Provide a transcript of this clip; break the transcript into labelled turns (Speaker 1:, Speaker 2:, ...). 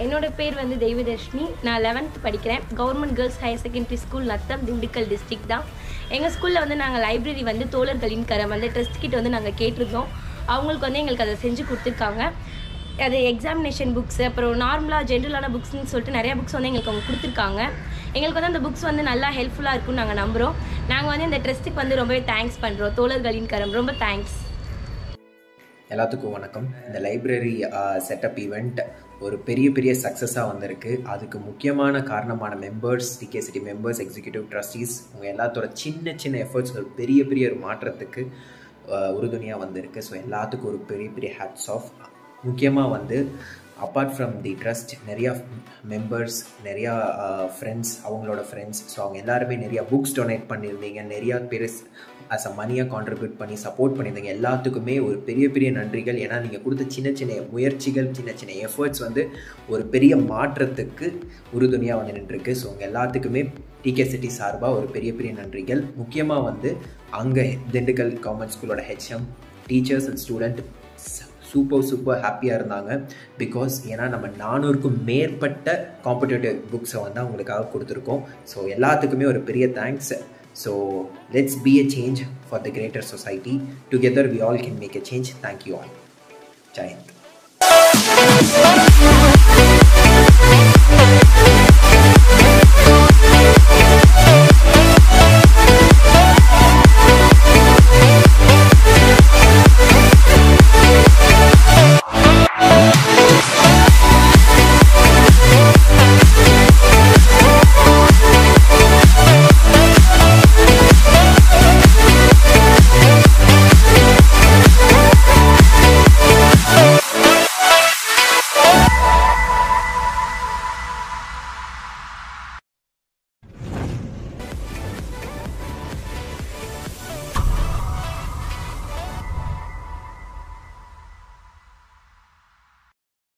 Speaker 1: என்னோட பேர் வந்து தெய்வதர்ஷினி நான் லெவன்த் படிக்கிறேன் government girls higher secondary school Natham Dindigul district தான் எங்கள் ஸ்கூலில் வந்து நாங்கள் லைப்ரரி வந்து தோழர்களின் கரம் வந்து ட்ரஸ்ட் கிட்ட வந்து நாங்கள் கேட்டிருந்தோம் அவங்களுக்கு வந்து எங்களுக்கு அதை செஞ்சு கொடுத்துருக்காங்க அது எக்ஸாமினேஷன் புக்ஸ் அப்புறம் நார்மலாக ஜென்ரலான புக்ஸ்னு சொல்லிட்டு நிறைய புக்ஸ் வந்து எங்களுக்கு அவங்க கொடுத்துருக்காங்க எங்களுக்கு வந்து அந்த புக்ஸ் வந்து நல்லா ஹெல்ப்ஃபுல்லாக இருக்கும்னு நாங்கள் நம்புகிறோம் நாங்கள் வந்து இந்த ட்ரஸ்ட்டுக்கு வந்து ரொம்பவே தேங்க்ஸ் பண்ணுறோம் தோழர்களின் கரம் ரொம்ப தேங்க்ஸ்
Speaker 2: எல்லாத்துக்கும் வணக்கம் இந்த லைப்ரரி செட்டப் ஈவெண்ட் ஒரு பெரிய பெரிய சக்ஸஸாக வந்திருக்கு அதுக்கு முக்கியமான காரணமான மெம்பர்ஸ் டிகேசிட்டி மெம்பர்ஸ் எக்ஸிக்யூட்டிவ் ட்ரஸ்டீஸ் உங்கள் எல்லாத்தோட சின்ன சின்ன எஃபர்ட்ஸ் ஒரு பெரிய பெரிய ஒரு மாற்றத்துக்கு உறுதுணையாக வந்திருக்கு ஸோ எல்லாத்துக்கும் ஒரு பெரிய பெரிய ஹேட்ஸ் ஆஃப் முக்கியமாக வந்து அப்பார்ட் ஃப்ரம் தி ட்ரஸ்ட் நிறையா மெம்பர்ஸ் நிறையா ஃப்ரெண்ட்ஸ் அவங்களோட ஃப்ரெண்ட்ஸ் ஸோ அவங்க எல்லாருமே நிறையா புக்ஸ் டொனேட் பண்ணியிருந்தீங்க நிறையா பேர் அஸ் அ மணியாக கான்ட்ரிபியூட் பண்ணி சப்போர்ட் பண்ணியிருந்தீங்க எல்லாத்துக்குமே ஒரு பெரிய பெரிய நன்றிகள் ஏன்னா நீங்கள் கொடுத்த சின்ன சின்ன முயற்சிகள் சின்ன சின்ன எஃபர்ட்ஸ் வந்து ஒரு பெரிய மாற்றத்துக்கு உறுதுணையாக வந்து நின்றுருக்கு ஸோ உங்கள் எல்லாத்துக்குமே டிகே சிட்டி சார்பாக ஒரு பெரிய பெரிய நன்றிகள் முக்கியமாக வந்து அங்கே திண்டுக்கல் கவர்மெண்ட் ஸ்கூலோட HM teachers and student super super ஹாப்பியாக இருந்தாங்க பிகாஸ் ஏன்னா நம்ம நானூறுக்கும் மேற்பட்ட காம்படேட்டிவ் புக்ஸை வந்து அவங்களுக்காக கொடுத்துருக்கோம் ஸோ எல்லாத்துக்குமே ஒரு பெரிய thanks so let's be a change for the greater society together we all can make a change thank you all Jayant